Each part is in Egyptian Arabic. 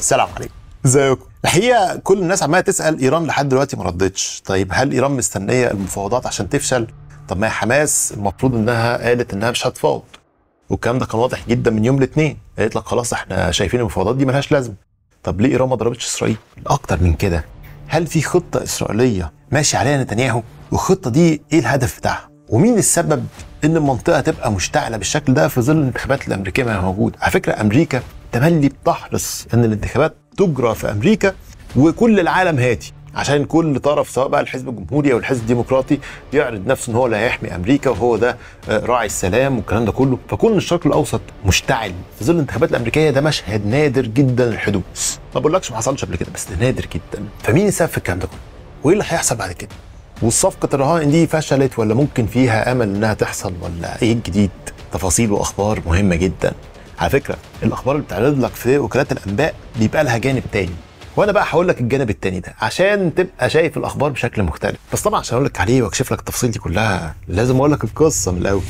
السلام عليكم ازيكم الحقيقه كل الناس عماله تسال ايران لحد دلوقتي ما ردتش طيب هل ايران مستنيه المفاوضات عشان تفشل طب ما هي حماس المفروض انها قالت انها مش هتفاوض والكلام ده كان واضح جدا من يوم الاثنين قالت لك خلاص احنا شايفين المفاوضات دي ملهاش لازمه طب ليه ايران ما ضربتش اسرائيل اكتر من كده هل في خطه اسرائيليه ماشي عليها نتنياهو والخطه دي ايه الهدف بتاعها ومين السبب ان المنطقه تبقى مشتعله بالشكل ده في ظل الانتخابات الامريكيه ما هي موجوده على فكره امريكا تملي بتحرص ان الانتخابات تجرى في امريكا وكل العالم هادي عشان كل طرف سواء بقى الحزب الجمهوري او الحزب الديمقراطي يعرض نفسه ان هو اللي هيحمي امريكا وهو ده آه، راعي السلام والكلام ده كله فكون الشرق الاوسط مشتعل في ظل الانتخابات الامريكيه ده مشهد نادر جدا الحدوث ما بقولكش ما حصلش قبل كده بس ده نادر جدا فمين السبب في الكلام ده كله وايه اللي هيحصل بعد كده والصفقة الرهائن دي فشلت ولا ممكن فيها أمل إنها تحصل ولا إيه الجديد؟ تفاصيل وأخبار مهمة جدا. على فكرة الأخبار اللي بتعرض لك في وكالات الأنباء بيبقى لها جانب تاني. وأنا بقى هقول لك الجانب التاني ده عشان تبقى شايف الأخبار بشكل مختلف. بس طبعا عشان أقول لك عليه وأكشف لك التفاصيل دي كلها لازم أقول لك القصة من الأول.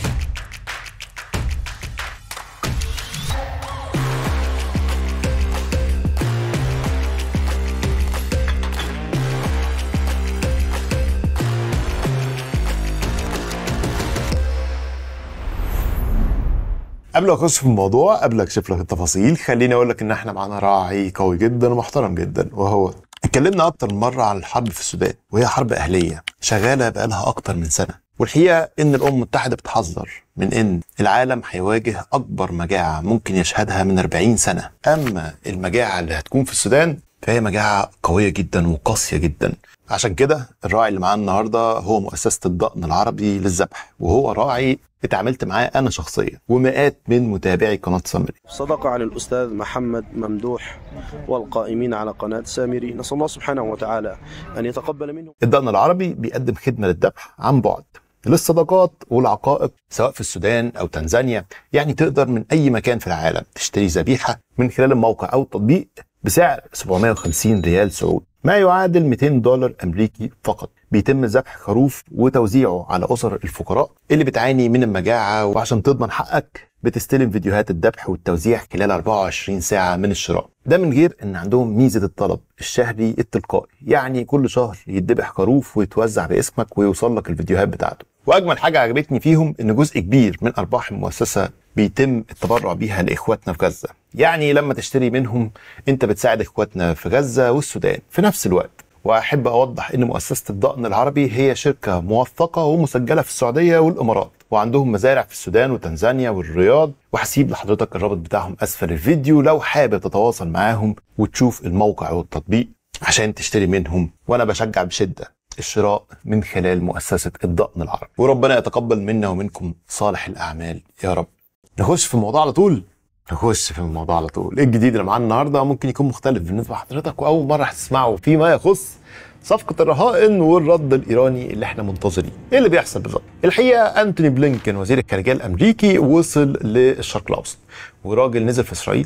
قبل ما اخش في الموضوع قبل ما اكشف لك التفاصيل خليني اقول لك ان احنا معانا راعي قوي جدا ومحترم جدا وهو اتكلمنا اكتر من مره عن الحرب في السودان وهي حرب اهليه شغاله بقالها اكتر من سنه والحقيقه ان الامم المتحده بتحذر من ان العالم هيواجه اكبر مجاعه ممكن يشهدها من 40 سنه اما المجاعه اللي هتكون في السودان فهي مجاعه قويه جدا وقاسيه جدا عشان كده الراعي اللي معانا النهارده هو مؤسسه الضأن العربي للذبح وهو راعي اتعاملت معاه انا شخصيا ومئات من متابعي قناه سامري صدق عن الأستاذ محمد ممدوح والقائمين على قناة سامري نسأل الله سبحانه وتعالى أن يتقبل منهم الضأن العربي بيقدم خدمه للذبح عن بعد للصدقات والعقائق سواء في السودان او تنزانيا يعني تقدر من اي مكان في العالم تشتري ذبيحه من خلال الموقع او التطبيق بسعر 750 ريال سعودي ما يعادل 200 دولار امريكي فقط بيتم ذبح خروف وتوزيعه على اسر الفقراء اللي بتعاني من المجاعه وعشان تضمن حقك بتستلم فيديوهات الذبح والتوزيع خلال 24 ساعه من الشراء ده من غير ان عندهم ميزه الطلب الشهري التلقائي يعني كل شهر يتذبح خروف ويتوزع باسمك ويوصل لك الفيديوهات بتاعته واجمل حاجه عجبتني فيهم ان جزء كبير من ارباح المؤسسه بيتم التبرع بيها لاخواتنا في غزه يعني لما تشتري منهم انت بتساعد اخواتنا في غزه والسودان في نفس الوقت واحب اوضح ان مؤسسه الضأن العربي هي شركه موثقه ومسجله في السعوديه والامارات وعندهم مزارع في السودان وتنزانيا والرياض وهسيب لحضرتك الرابط بتاعهم اسفل الفيديو لو حابب تتواصل معاهم وتشوف الموقع والتطبيق عشان تشتري منهم وانا بشجع بشده الشراء من خلال مؤسسه الضأن العربي وربنا يتقبل منا ومنكم صالح الاعمال يا رب نخش في الموضوع على طول نخش في الموضوع على طول ايه الجديد اللي معانا النهارده ممكن يكون مختلف بالنسبه لحضرتك واول مره هتسمعه فيما يخص صفقة الرهائن والرد الإيراني اللي احنا منتظرين. إيه اللي بيحصل بالظبط؟ الحقيقة أنتوني بلينكن وزير الخارجية الأمريكي وصل للشرق الأوسط وراجل نزل في إسرائيل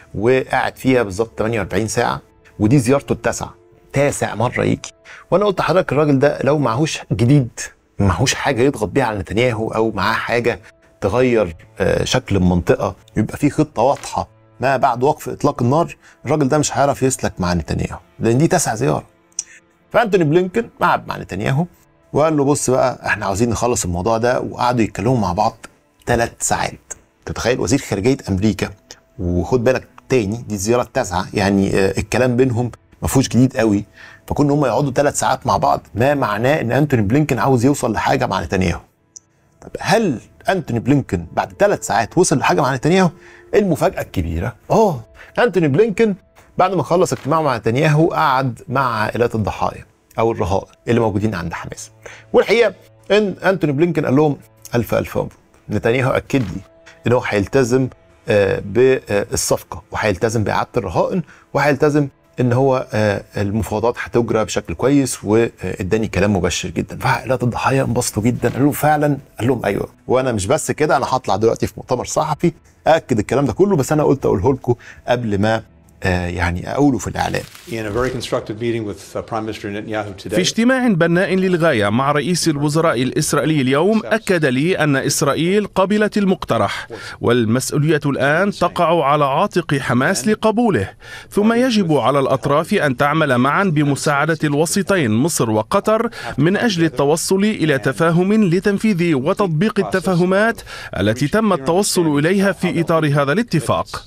وقعد فيها بالظبط 48 ساعة ودي زيارته التاسعة تاسع مرة يجي وأنا قلت لحضرتك الراجل ده لو معهوش جديد معهوش حاجة يضغط بيها على نتنياهو أو معاه حاجة تغير آه، شكل المنطقة يبقى في خطة واضحة ما بعد وقف إطلاق النار الراجل ده مش هيعرف يسلك مع نتنياهو لأن دي تاسع زيارة فانتوني بلينكن قعد مع نتنياهو وقال له بص بقى احنا عاوزين نخلص الموضوع ده وقعدوا يتكلموا مع بعض ثلاث ساعات تتخيل وزير خارجيه امريكا وخد بالك تاني دي الزياره التاسعه يعني آه، الكلام بينهم ما فيهوش جديد قوي فكون هم يقعدوا ثلاث ساعات مع بعض ما معناه ان انتوني بلينكن عاوز يوصل لحاجه مع نتنياهو طب هل انتوني بلينكن بعد ثلاث ساعات وصل لحاجه مع نتنياهو المفاجاه الكبيره اه انتوني بلينكن بعد ما خلص اجتماعه مع نتنياهو قعد مع عائلات الضحايا او الرهائن اللي موجودين عند حماس والحقيقه ان انتوني بلينكن قال لهم الف الف مبروك نتنياهو اكد لي ان هو هيلتزم آه، بالصفقه وهيلتزم باعاده الرهائن وهيلتزم ان هو آه، المفاوضات هتجرى بشكل كويس واداني كلام مبشر جدا فعائلات الضحايا انبسطوا جدا قالوا له فعلا قال لهم ايوه وانا مش بس كده انا هطلع دلوقتي في مؤتمر صحفي اكد الكلام ده كله بس انا قلت اقوله لكم قبل ما آه يعني اقوله في الاعلام In a very constructive meeting with uh, Prime Minister Netanyahu في today, اجتماع بناء للغاية مع رئيس الوزراء الإسرائيلي اليوم أكد لي أن إسرائيل قبلت المقترح والمسؤولية الآن تقع على عاتق حماس لقبوله ثم يجب على الأطراف أن تعمل معا بمساعدة الوسيطين مصر وقطر من أجل التوصل إلى تفاهم لتنفيذ وتطبيق التفاهمات التي تم التوصل إليها في إطار هذا الاتفاق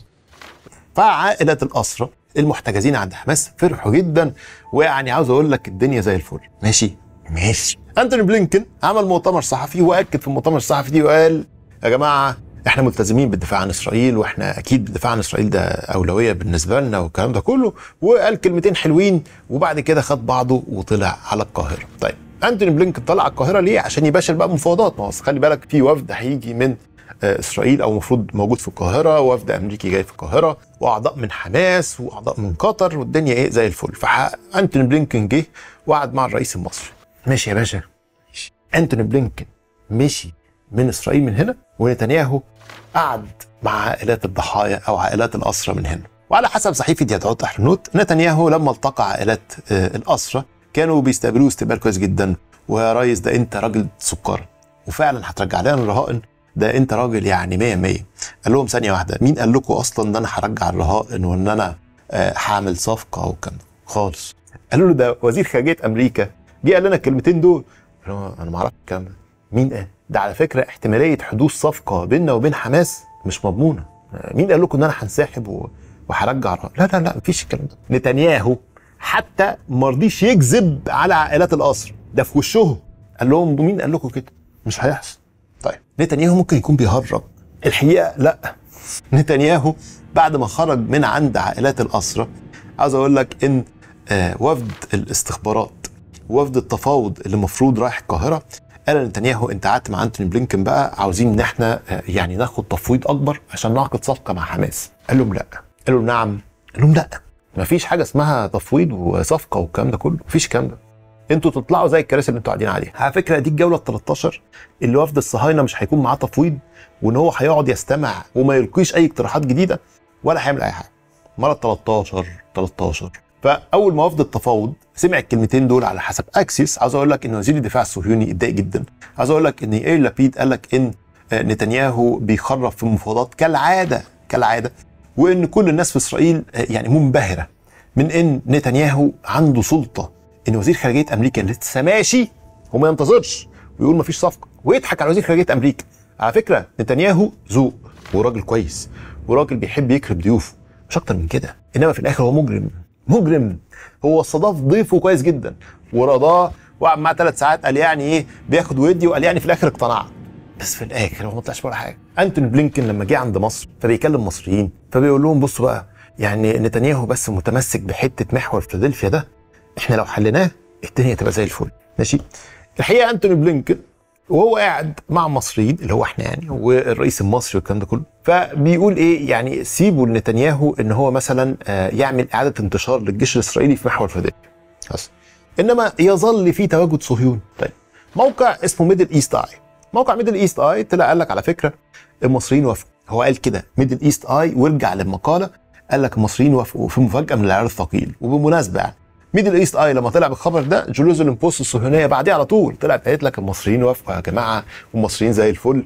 فعائلة الأسرة المحتجزين عند حماس فرحوا جدا ويعني عاوز اقول لك الدنيا زي الفل ماشي ماشي انتوني بلينكن عمل مؤتمر صحفي واكد في المؤتمر الصحفي دي وقال يا جماعه احنا ملتزمين بالدفاع عن اسرائيل واحنا اكيد الدفاع عن اسرائيل ده اولويه بالنسبه لنا والكلام ده كله وقال كلمتين حلوين وبعد كده خد بعضه وطلع على القاهره طيب انتوني بلينكن طلع على القاهره ليه عشان يباشر بقى مفاوضات ما هو أصل خلي بالك في وفد هيجي من آه، اسرائيل او المفروض موجود في القاهره وفد امريكي جاي في القاهره واعضاء من حماس واعضاء من قطر والدنيا ايه زي الفل فانتوني بلينكن جه وقعد مع الرئيس المصري ماشي يا باشا ماشي. انتوني بلينكن مشي من اسرائيل من هنا ونتنياهو قعد مع عائلات الضحايا او عائلات الاسرى من هنا وعلى حسب صحيفه يدعوت احرنوت نتنياهو لما التقى عائلات آه، الاسرى كانوا بيستقبلوه استقبال كويس جدا ويا ريس ده انت راجل سكر وفعلا هترجع لنا الرهائن ده انت راجل يعني 100 100 قال لهم ثانيه واحده مين قال لكم اصلا ان انا هرجع الرهائن وان انا آه، هعمل صفقه والكلام ده خالص قالوا له ده وزير خارجيه امريكا جه قال لنا الكلمتين دول قال لهم انا ما اعرفش الكلام ده مين قال ده على فكره احتماليه حدوث صفقه بيننا وبين حماس مش مضمونه آه، مين قال لكم ان انا هنسحب و- وهرجع الرهائن لا لا لا مفيش الكلام ده نتنياهو حتى ما رضيش يكذب على عائلات الاسرى ده في وشهم قال لهم مين قال لكم كده مش هيحصل طيب نتنياهو ممكن يكون بيهرب الحقيقه لا نتنياهو بعد ما خرج من عند عائلات الاسرى عاوز اقول لك ان آه، وفد الاستخبارات وفد التفاوض اللي المفروض رايح القاهره قال نتنياهو انت قعدت مع انتوني بلينكن بقى عاوزين ان احنا آه، يعني ناخد تفويض اكبر عشان نعقد صفقه مع حماس قال لهم لا قال لهم نعم قال لهم لا مفيش حاجه اسمها تفويض وصفقه والكلام ده كله مفيش الكلام ده انتوا تطلعوا زي الكراسي اللي انتوا قاعدين عليها على فكره دي الجوله ال 13 اللي وفد الصهاينه مش هيكون معاه تفويض وان هو هيقعد يستمع وما يلقيش اي اقتراحات جديده ولا هيعمل اي حاجه مره 13 13 فاول ما وفد التفاوض سمع الكلمتين دول على حسب اكسيس عاوز اقول لك ان وزير الدفاع الصهيوني اتضايق جدا عاوز اقول لك ان اير لابيد قال لك ان آه، نتنياهو بيخرف في المفاوضات كالعاده كالعاده وان كل الناس في اسرائيل آه، يعني منبهره من ان نتنياهو عنده سلطه ان وزير خارجيه امريكا لسه ماشي وما ينتظرش ويقول مفيش صفقه ويضحك على وزير خارجيه امريكا على فكره نتنياهو ذوق وراجل كويس وراجل بيحب يكرم ضيوفه مش اكتر من كده انما في الاخر هو مجرم مجرم هو استضاف ضيفه كويس جدا ورضاه وقعد معاه ثلاث ساعات قال يعني ايه بياخد ويدي وقال يعني في الاخر اقتنعت بس في الاخر هو ما طلعش ولا حاجه انتوني بلينكن لما جه عند مصر فبيكلم مصريين فبيقول لهم بصوا بقى يعني نتنياهو بس متمسك بحته محور فيلادلفيا ده احنا لو حليناه الدنيا تبقى زي الفل ماشي الحقيقه انتوني بلينكن وهو قاعد مع المصريين اللي هو احنا يعني والرئيس المصري والكلام ده كله فبيقول ايه يعني سيبوا لنتنياهو ان هو مثلا آه، يعمل اعاده انتشار للجيش الاسرائيلي في محور فيلادلفيا بس انما يظل في تواجد صهيوني طيب موقع اسمه ميدل ايست اي موقع ميدل ايست اي طلع قال لك على فكره المصريين وافقوا هو قال كده ميدل ايست اي وارجع للمقاله قال لك المصريين وافقوا في مفاجاه من العيار الثقيل وبالمناسبه يعني ميدل ايست اي لما طلع بالخبر ده جيروزاليم بوست الصهيونيه بعديه على طول طلعت قالت لك المصريين وافقوا يا جماعه والمصريين زي الفل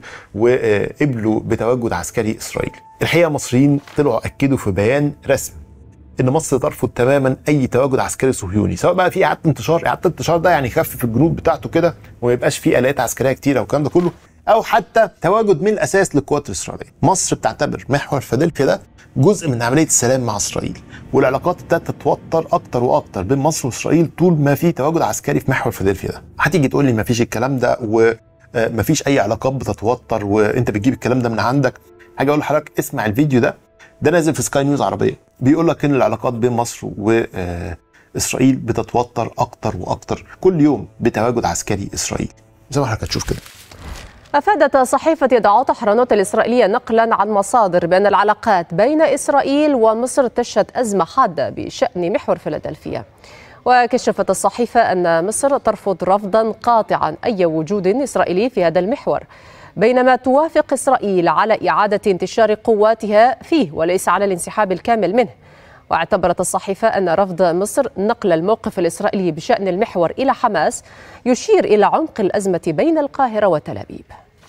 وقبلوا بتواجد عسكري اسرائيلي الحقيقه المصريين طلعوا اكدوا في بيان رسمي ان مصر ترفض تماما اي تواجد عسكري صهيوني سواء بقى في اعاده انتشار اعاده الانتشار ده يعني يخفف الجنود بتاعته كده وما يبقاش في الات عسكريه كتيره والكلام ده كله او حتى تواجد من الاساس للقوات الاسرائيليه مصر بتعتبر محور فيلادلفيا ده جزء من عمليه السلام مع اسرائيل والعلاقات ابتدت تتوتر اكتر واكتر بين مصر واسرائيل طول ما في تواجد عسكري في محور فيلادلفيا ده هتيجي تقول لي ما فيش الكلام ده وما فيش اي علاقات بتتوتر وانت بتجيب الكلام ده من عندك حاجه اقول لحضرتك اسمع الفيديو ده ده نازل في سكاي نيوز عربيه بيقول لك ان العلاقات بين مصر واسرائيل بتتوتر اكتر واكتر كل يوم بتواجد عسكري اسرائيلي زي ما حضرتك هتشوف كده أفادت صحيفة يدعوت حرانوت الإسرائيلية نقلا عن مصادر بأن العلاقات بين إسرائيل ومصر تشهد أزمة حادة بشأن محور فيلادلفيا وكشفت الصحيفة أن مصر ترفض رفضا قاطعا أي وجود إسرائيلي في هذا المحور بينما توافق إسرائيل على إعادة انتشار قواتها فيه وليس على الانسحاب الكامل منه واعتبرت الصحيفة أن رفض مصر نقل الموقف الإسرائيلي بشأن المحور إلى حماس يشير إلى عمق الأزمة بين القاهرة وتل أبيب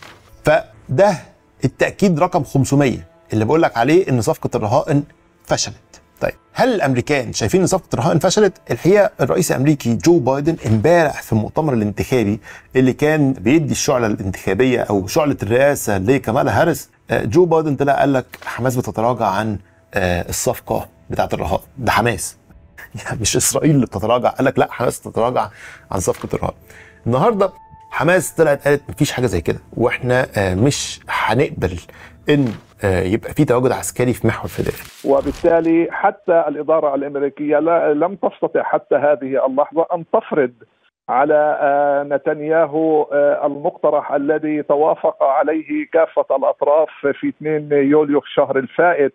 فده التاكيد رقم 500 اللي بقول لك عليه ان صفقه الرهائن فشلت طيب هل الامريكان شايفين ان صفقه الرهائن فشلت الحقيقه الرئيس الامريكي جو بايدن امبارح في المؤتمر الانتخابي اللي كان بيدي الشعله الانتخابيه او شعله الرئاسه لكمالا هاريس آه، جو بايدن طلع قال لك حماس بتتراجع عن آه، الصفقه بتاعه الرهائن ده حماس يعني مش اسرائيل اللي بتتراجع قال لك لا حماس تتراجع عن صفقه الرهائن النهارده حماس طلعت قالت مفيش حاجه زي كده واحنا آه، مش هنقبل ان آه، يبقى في تواجد عسكري في محور فيلادلفيا وبالتالي حتى الإدارة الأمريكية لا لم تستطع حتى هذه اللحظة أن تفرض على آه، نتنياهو آه، المقترح الذي توافق عليه كافة الأطراف في 2 يوليو في الشهر الفائت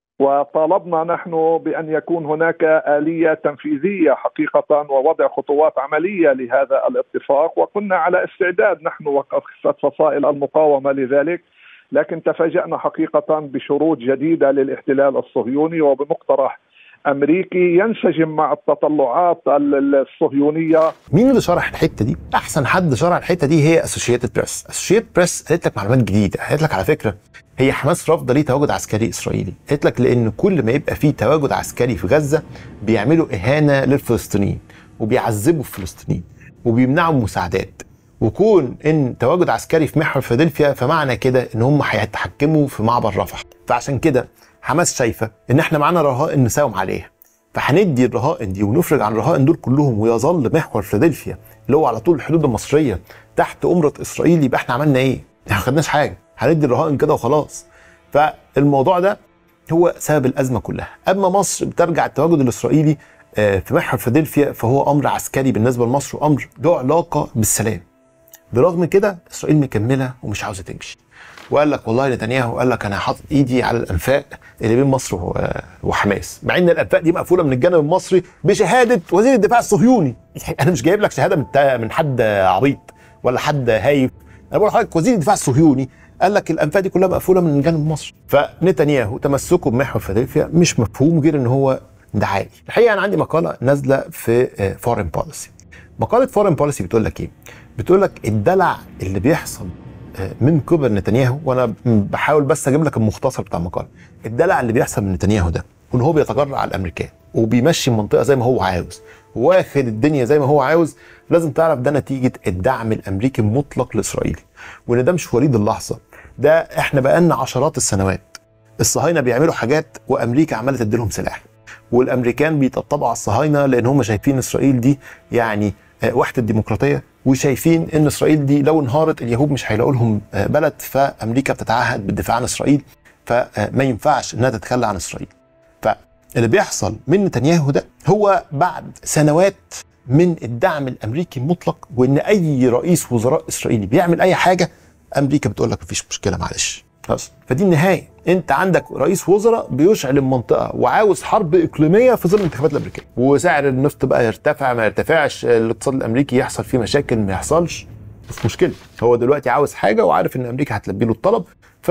وطالبنا نحن بأن يكون هناك آلية تنفيذية حقيقة ووضع خطوات عملية لهذا الاتفاق وكنا على استعداد نحن وكافة فصائل المقاومة لذلك لكن تفاجأنا حقيقة بشروط جديدة للاحتلال الصهيوني وبمقترح أمريكي ينسجم مع التطلعات ال- الصهيونية مين اللي شرح الحته دي؟ احسن حد شرح الحته دي هي اسوشيتد بريس، اسوشيتد بريس قالت لك معلومات جديده، قالت لك على فكره هي حماس رافضه ليه تواجد عسكري اسرائيلي، قالت لك لان كل ما يبقى في تواجد عسكري في غزه بيعملوا اهانه للفلسطينيين وبيعذبوا الفلسطينيين وبيمنعوا المساعدات وكون ان تواجد عسكري في محور فيلادلفيا فمعنى كده ان هم هيتحكموا في معبر رفح فعشان كده حماس شايفه ان احنا معانا رهائن نساوم عليها فهندي الرهائن دي ونفرج عن الرهائن دول كلهم ويظل محور فيلادلفيا اللي هو على طول الحدود المصريه تحت امره اسرائيل يبقى احنا عملنا ايه؟ احنا ما خدناش حاجه هندي الرهائن كده وخلاص فالموضوع ده هو سبب الازمه كلها اما مصر بترجع التواجد الاسرائيلي آه، في محور فيلادلفيا فهو امر عسكري بالنسبه لمصر وامر له علاقه بالسلام برغم كده اسرائيل مكمله ومش عاوزه تمشي وقال لك والله نتنياهو قال لك انا حاطط ايدي على الانفاق اللي بين مصر و- وحماس مع ان الانفاق دي مقفوله من الجانب المصري بشهاده وزير الدفاع الصهيوني يعني انا مش جايب لك شهاده من تا- من حد عبيط ولا حد هايف انا بقول لحضرتك وزير الدفاع الصهيوني قال لك الانفاق دي كلها مقفوله من الجانب المصري فنتنياهو تمسكه بمحور فيلادلفيا مش مفهوم غير ان هو دعائي الحقيقه انا عندي مقاله نازله في فورين بوليسي مقاله فورين بوليسي بتقول لك ايه بتقول لك الدلع اللي بيحصل آه، من قبل نتنياهو وانا بحاول بس اجيب لك المختصر بتاع المقاله الدلع اللي بيحصل من نتنياهو ده وان هو بيتجرأ على الامريكان وبيمشي المنطقه زي ما هو عاوز واخد الدنيا زي ما هو عاوز لازم تعرف ده نتيجه الدعم الامريكي المطلق لاسرائيل وان ده مش وليد اللحظه ده احنا بقالنا عشرات السنوات الصهاينه بيعملوا حاجات وامريكا عماله تديلهم سلاح والامريكان بيطبطبوا على الصهاينه لان هم شايفين اسرائيل دي يعني آه، وحده الديمقراطيه وشايفين ان اسرائيل دي لو انهارت اليهود مش هيلاقوا لهم آه، بلد فامريكا بتتعهد بالدفاع عن اسرائيل فما ينفعش انها تتخلى عن اسرائيل فاللي بيحصل من نتنياهو ده هو بعد سنوات من الدعم الامريكي المطلق وان اي رئيس وزراء اسرائيلي بيعمل اي حاجه امريكا بتقول لك مفيش مشكله معلش خلاص فدي النهايه انت عندك رئيس وزراء بيشعل المنطقه وعاوز حرب اقليميه في ظل الانتخابات الامريكيه وسعر النفط بقى يرتفع ما يرتفعش الاقتصاد الامريكي يحصل فيه مشاكل ما يحصلش مش مشكله هو دلوقتي عاوز حاجه وعارف ان امريكا هتلبي له الطلب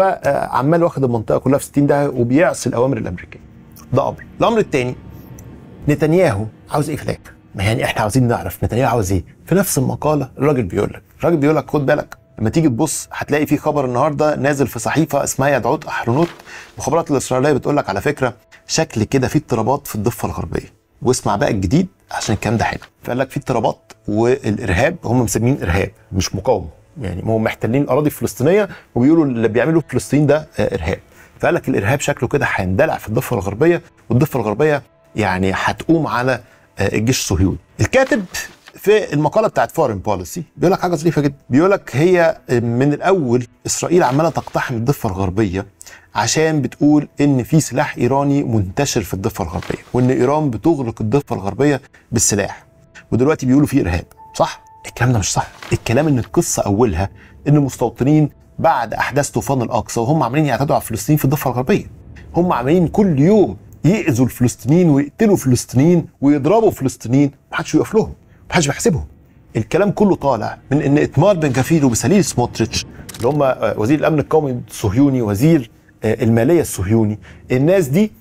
فعمال واخد المنطقه كلها في 60 داهيه وبيعصي الاوامر الامريكيه ده امر الامر الثاني نتنياهو عاوز ايه في الاخر ما يعني احنا عاوزين نعرف نتنياهو عاوز ايه في نفس المقاله الراجل بيقول لك الراجل بيقول لك خد بالك لما تيجي تبص هتلاقي في خبر النهارده نازل في صحيفه اسمها يدعوت احرنوت المخابرات الاسرائيليه بتقول لك على فكره شكل كده في اضطرابات في الضفه الغربيه واسمع بقى الجديد عشان الكلام ده حلو فقال لك في اضطرابات والارهاب هم مسمين ارهاب مش مقاومه يعني هم محتلين اراضي فلسطينيه وبيقولوا اللي بيعملوا في فلسطين ده آه، ارهاب فقال لك الارهاب شكله كده هيندلع في الضفه الغربيه والضفه الغربيه يعني هتقوم على آه، الجيش الصهيوني الكاتب في المقاله بتاعت فورين بوليسي بيقول لك حاجه ظريفه جدا بيقول لك هي من الاول اسرائيل عماله تقتحم الضفه الغربيه عشان بتقول ان في سلاح ايراني منتشر في الضفه الغربيه وان ايران بتغلق الضفه الغربيه بالسلاح ودلوقتي بيقولوا في ارهاب صح الكلام ده مش صح الكلام ان القصه اولها ان مستوطنين بعد احداث طوفان الاقصى وهم عاملين يعتدوا على الفلسطينيين في الضفه الغربيه هم عاملين كل يوم يأذوا الفلسطينيين ويقتلوا فلسطينيين ويضربوا فلسطينيين محدش يقف لهم محدش بيحسبهم الكلام كله طالع من ان اتمار بن كفير وبسليل سموتريتش اللي هم آه، وزير الامن القومي الصهيوني وزير آه، الماليه الصهيوني الناس دي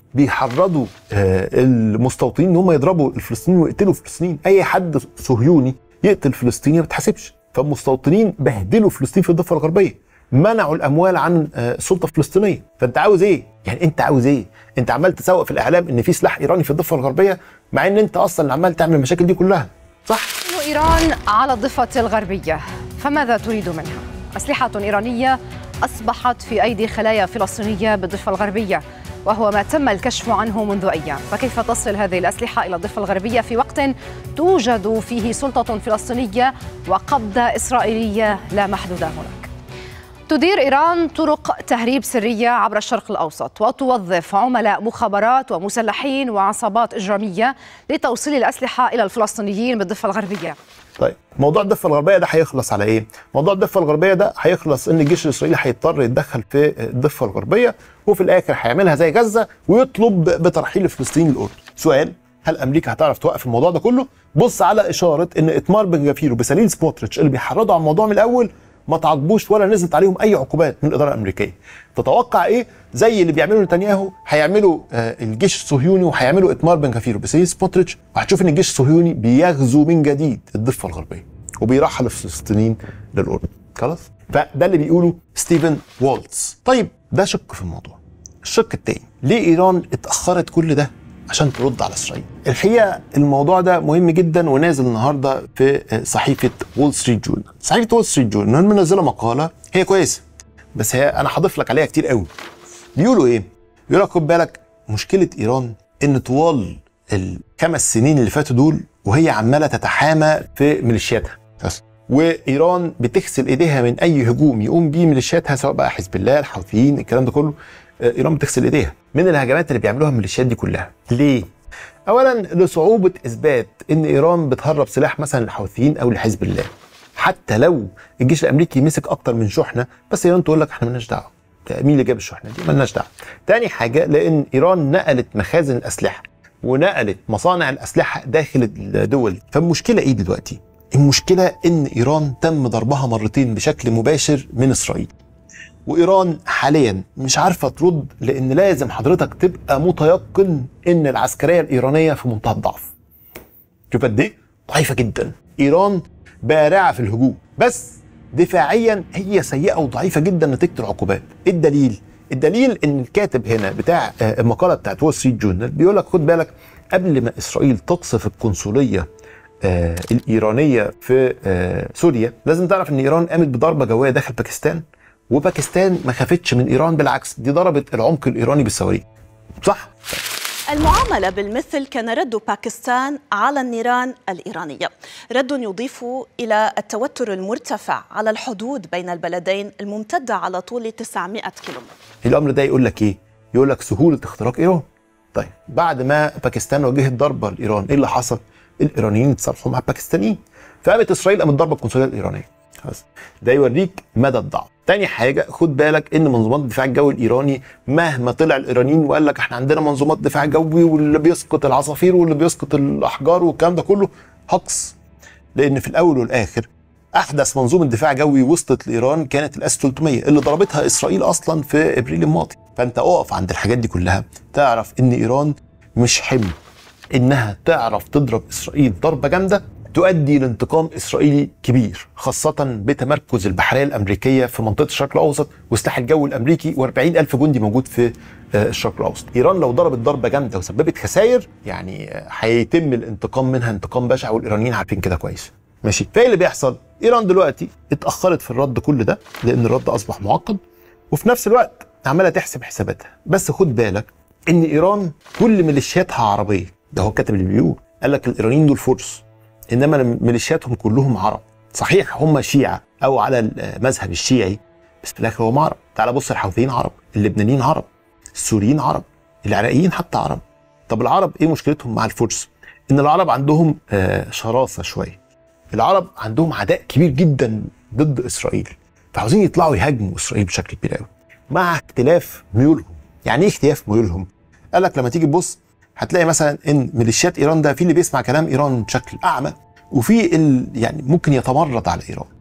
بيحرضوا آه، المستوطنين ان هم يضربوا الفلسطينيين ويقتلوا الفلسطينيين اي حد صهيوني يقتل فلسطيني ما بيتحاسبش فالمستوطنين بهدلوا فلسطين في الضفه الغربيه منعوا الاموال عن آه، السلطه الفلسطينيه فانت عاوز ايه يعني انت عاوز ايه انت عمال تسوق في الاعلام ان في سلاح ايراني في الضفه الغربيه مع ان انت اصلا اللي عمال تعمل المشاكل دي كلها صح إيران على الضفة الغربية فماذا تريد منها؟ أسلحة إيرانية أصبحت في أيدي خلايا فلسطينية بالضفة الغربية وهو ما تم الكشف عنه منذ أيام فكيف تصل هذه الأسلحة إلى الضفة الغربية في وقت توجد فيه سلطة فلسطينية وقبضة إسرائيلية لا محدودة هناك تدير إيران طرق تهريب سرية عبر الشرق الأوسط وتوظف عملاء مخابرات ومسلحين وعصابات إجرامية لتوصيل الأسلحة إلى الفلسطينيين بالضفة الغربية طيب موضوع الضفه الغربيه ده هيخلص على ايه؟ موضوع الضفه الغربيه ده هيخلص ان الجيش الاسرائيلي هيضطر يتدخل في الضفه الغربيه وفي الاخر هيعملها زي غزه ويطلب بترحيل الفلسطينيين الاردن. سؤال هل امريكا هتعرف توقف الموضوع ده كله؟ بص على اشاره ان اتمار بن جافير وبساليل سموتريتش اللي بيحرضوا على الموضوع من الاول ما تعاقبوش ولا نزلت عليهم اي عقوبات من الاداره الامريكيه. تتوقع ايه؟ زي اللي بيعمله نتنياهو هيعملوا آه الجيش الصهيوني وهيعملوا اتمار بن جافير وبساليل سموتريتش وهتشوف ان الجيش الصهيوني بيغزو من جديد الضفه الغربيه وبيرحل الفلسطينيين للاردن. خلاص؟ فده اللي بيقوله ستيفن والتز. طيب ده شق في الموضوع. الشق التاني ليه ايران اتاخرت كل ده عشان ترد على اسرائيل الحقيقه الموضوع ده مهم جدا ونازل النهارده في صحيفه وول ستريت جورنال صحيفه وول ستريت جورنال منزله مقاله هي كويسه بس هي انا هضيف لك عليها كتير قوي بيقولوا ايه بيقول لك خد بالك مشكله ايران ان طوال الخمس سنين اللي فاتوا دول وهي عماله تتحامى في ميليشياتها بس وايران بتغسل ايديها من اي هجوم يقوم بيه ميليشياتها سواء بقى حزب الله الحوثيين الكلام ده كله ايران بتغسل ايديها من الهجمات اللي بيعملوها الميليشيات دي كلها ليه اولا لصعوبه اثبات ان ايران بتهرب سلاح مثلا للحوثيين او لحزب الله حتى لو الجيش الامريكي مسك اكتر من شحنه بس ايران تقول لك احنا مالناش دعوه مين اللي جاب الشحنه دي مالناش دعوه تاني حاجه لان ايران نقلت مخازن الاسلحه ونقلت مصانع الاسلحه داخل الدول فالمشكله ايه دلوقتي المشكله ان ايران تم ضربها مرتين بشكل مباشر من اسرائيل وايران حاليا مش عارفه ترد لان لازم حضرتك تبقى متيقن ان العسكريه الايرانيه في منتهى الضعف. شوف قد ايه؟ ضعيفه جدا. ايران بارعه في الهجوم بس دفاعيا هي سيئه وضعيفه جدا نتيجه العقوبات. إيه الدليل؟ الدليل ان الكاتب هنا بتاع المقاله بتاعت وول ستريت جورنال بيقول لك خد بالك قبل ما اسرائيل تقصف القنصليه آه الايرانيه في آه سوريا لازم تعرف ان ايران قامت بضربه جويه داخل باكستان وباكستان ما خافتش من ايران بالعكس دي ضربت العمق الايراني بالصواريخ صح المعاملة بالمثل كان رد باكستان على النيران الإيرانية رد يضيف إلى التوتر المرتفع على الحدود بين البلدين الممتدة على طول 900 كيلومتر الامر ده يقول لك ايه يقول لك سهوله اختراق ايران طيب بعد ما باكستان وجهت ضربه لايران ايه اللي حصل الايرانيين اتصالحوا مع الباكستانيين فقامت اسرائيل قامت ضربه القنصليه الايرانيه خلاص ده يوريك مدى الضعف تاني حاجة خد بالك ان منظومات الدفاع الجوي الايراني مهما طلع الايرانيين وقال لك احنا عندنا منظومات دفاع جوي واللي بيسقط العصافير واللي بيسقط الاحجار والكلام ده كله هقص لان في الاول والاخر احدث منظومه دفاع جوي وصلت لايران كانت الاس 300 اللي ضربتها اسرائيل اصلا في ابريل الماضي فانت اقف عند الحاجات دي كلها تعرف ان ايران مش حمل انها تعرف تضرب اسرائيل ضربه جامده تؤدي لانتقام اسرائيلي كبير خاصه بتمركز البحريه الامريكيه في منطقه الشرق الاوسط والسلاح الجوي الامريكي و40 الف جندي موجود في الشرق الاوسط ايران لو ضربت ضربه جامده وسببت خسائر يعني هيتم الانتقام منها انتقام بشع والايرانيين عارفين كده كويس ماشي فايه اللي بيحصل ايران دلوقتي اتاخرت في الرد كل ده لان الرد اصبح معقد وفي نفس الوقت عماله تحسب حساباتها بس خد بالك ان ايران كل ميليشياتها عربيه ده هو الكاتب اللي بيقول قال لك الايرانيين دول فرس انما ميليشياتهم كلهم عرب صحيح هم شيعه او على المذهب الشيعي بس في الاخر هم عرب تعال بص الحوثيين عرب اللبنانيين عرب السوريين عرب العراقيين حتى عرب طب العرب ايه مشكلتهم مع الفرس ان العرب عندهم آه شراسه شويه العرب عندهم عداء كبير جدا ضد اسرائيل فعاوزين يطلعوا يهاجموا اسرائيل بشكل كبير قوي مع اختلاف ميولهم يعني ايه اختلاف ميولهم قال لك لما تيجي تبص هتلاقي مثلا ان ميليشيات ايران ده في اللي بيسمع كلام ايران بشكل اعمى وفي ال يعني ممكن يتمرد على ايران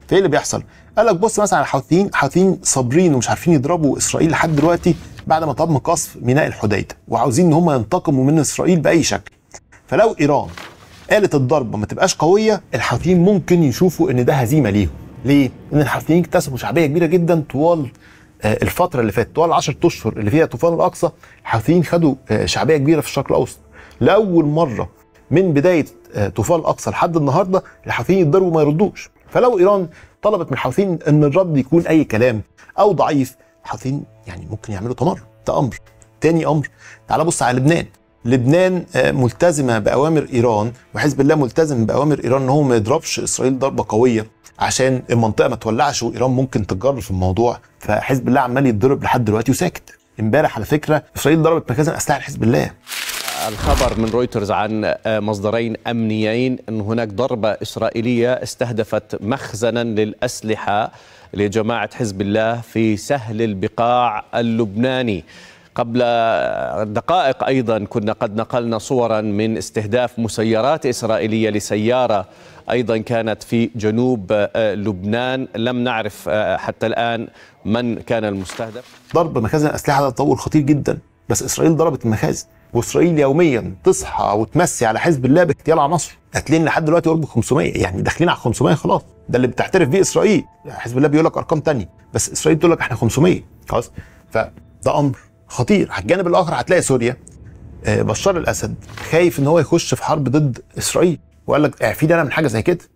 فايه اللي بيحصل؟ قال لك بص مثلا على الحوثيين الحوثيين صابرين ومش عارفين يضربوا اسرائيل لحد دلوقتي بعد ما تم قصف ميناء الحديده وعاوزين ان هم ينتقموا من اسرائيل باي شكل فلو ايران قالت الضربه ما تبقاش قويه الحوثيين ممكن يشوفوا ان ده هزيمه ليهم ليه؟ لان الحوثيين اكتسبوا شعبيه كبيره جدا طوال آه، الفتره اللي فاتت طوال 10 اشهر اللي فيها طوفان الاقصى الحوثيين خدوا آه، شعبيه كبيره في الشرق الاوسط لاول مره من بدايه آه، طوفان الاقصى لحد النهارده الحوثيين يتضربوا ما يردوش فلو ايران طلبت من الحوثيين ان الرد يكون اي كلام او ضعيف الحوثيين يعني ممكن يعملوا تمرد ده امر تاني امر تعال بص على لبنان لبنان آه، ملتزمه باوامر ايران وحزب الله ملتزم باوامر ايران ان هو ما يضربش اسرائيل ضربه قويه عشان المنطقه ما تولعش وايران ممكن تتجرر في الموضوع فحزب الله عمال يتضرب لحد دلوقتي وساكت امبارح على فكره اسرائيل ضربت مخازن اسلحه لحزب الله الخبر من رويترز عن مصدرين امنيين ان هناك ضربه اسرائيليه استهدفت مخزنا للاسلحه لجماعه حزب الله في سهل البقاع اللبناني قبل دقائق ايضا كنا قد نقلنا صورا من استهداف مسيرات اسرائيليه لسياره ايضا كانت في جنوب لبنان لم نعرف حتى الان من كان المستهدف ضرب مخازن الاسلحه ده تطور خطير جدا بس اسرائيل ضربت المخازن واسرائيل يوميا تصحى وتمسي على حزب الله باغتيال عناصره قاتلين لحد دلوقتي قرب 500 يعني داخلين على 500 خلاص ده اللي بتعترف بيه اسرائيل حزب الله بيقول لك ارقام تانية بس اسرائيل تقول لك احنا 500 خلاص فده امر خطير على الجانب الاخر هتلاقي سوريا آه، بشار الاسد خايف ان هو يخش في حرب ضد اسرائيل وقال لك اعفيني انا من حاجه زي كده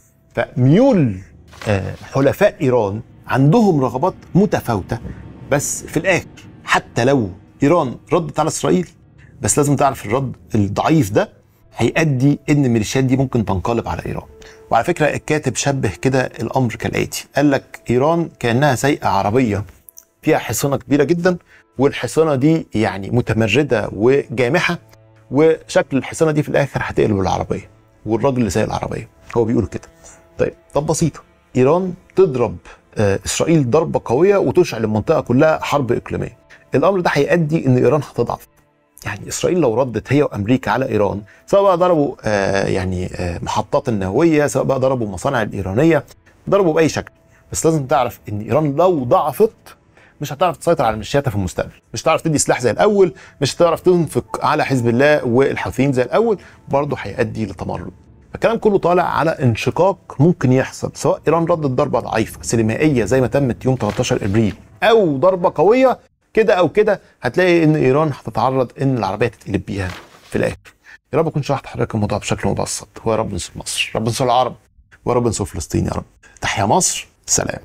فميول آه، حلفاء ايران عندهم رغبات متفاوته بس في الاخر حتى لو ايران ردت على اسرائيل بس لازم تعرف الرد الضعيف ده هيؤدي ان الميليشيات دي ممكن تنقلب على ايران وعلى فكره الكاتب شبه كده الامر كالاتي قال لك ايران كانها سيئه عربيه فيها حصانه كبيره جدا والحصانه دي يعني متمرده وجامحه وشكل الحصانه دي في الاخر هتقلب العربيه والراجل اللي سايق العربيه هو بيقول كده طيب طب بسيطه ايران تضرب آه، اسرائيل ضربه قويه وتشعل المنطقه كلها حرب اقليميه الامر ده هيؤدي ان ايران هتضعف يعني اسرائيل لو ردت هي وامريكا على ايران سواء بقى ضربوا آه يعني آه محطات النوويه سواء بقى ضربوا المصانع الايرانيه ضربوا باي شكل بس لازم تعرف ان ايران لو ضعفت مش هتعرف تسيطر على ميليشياتها في المستقبل مش هتعرف تدي سلاح زي الاول مش هتعرف تنفق على حزب الله والحوثيين زي الاول برضه هيؤدي لتمرد الكلام كله طالع على انشقاق ممكن يحصل سواء ايران ردت ضربه ضعيفه سينمائيه زي ما تمت يوم 13 ابريل او ضربه قويه كده او كده هتلاقي ان ايران هتتعرض ان العربيه تتقلب بيها في الاخر يا رب اكون شرحت لحضرتك الموضوع بشكل مبسط هو يا رب ننصر مصر رب ننصر العرب ويا رب ننصر فلسطين يا رب تحيا مصر سلام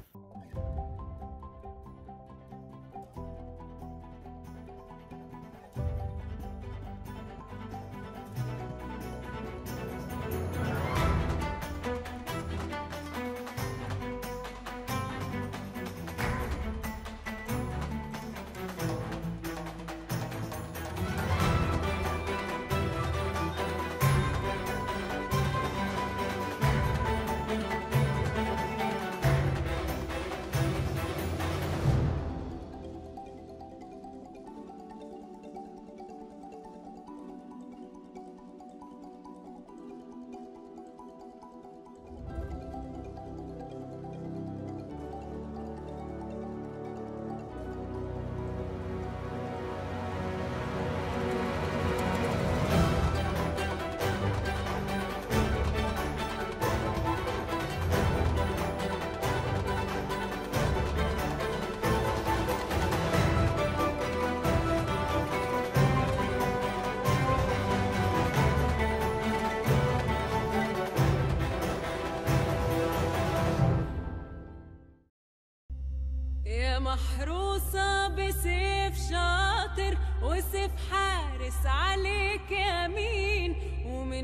يا محروسة بسيف شاطر وسيف حارس عليك يمين ومن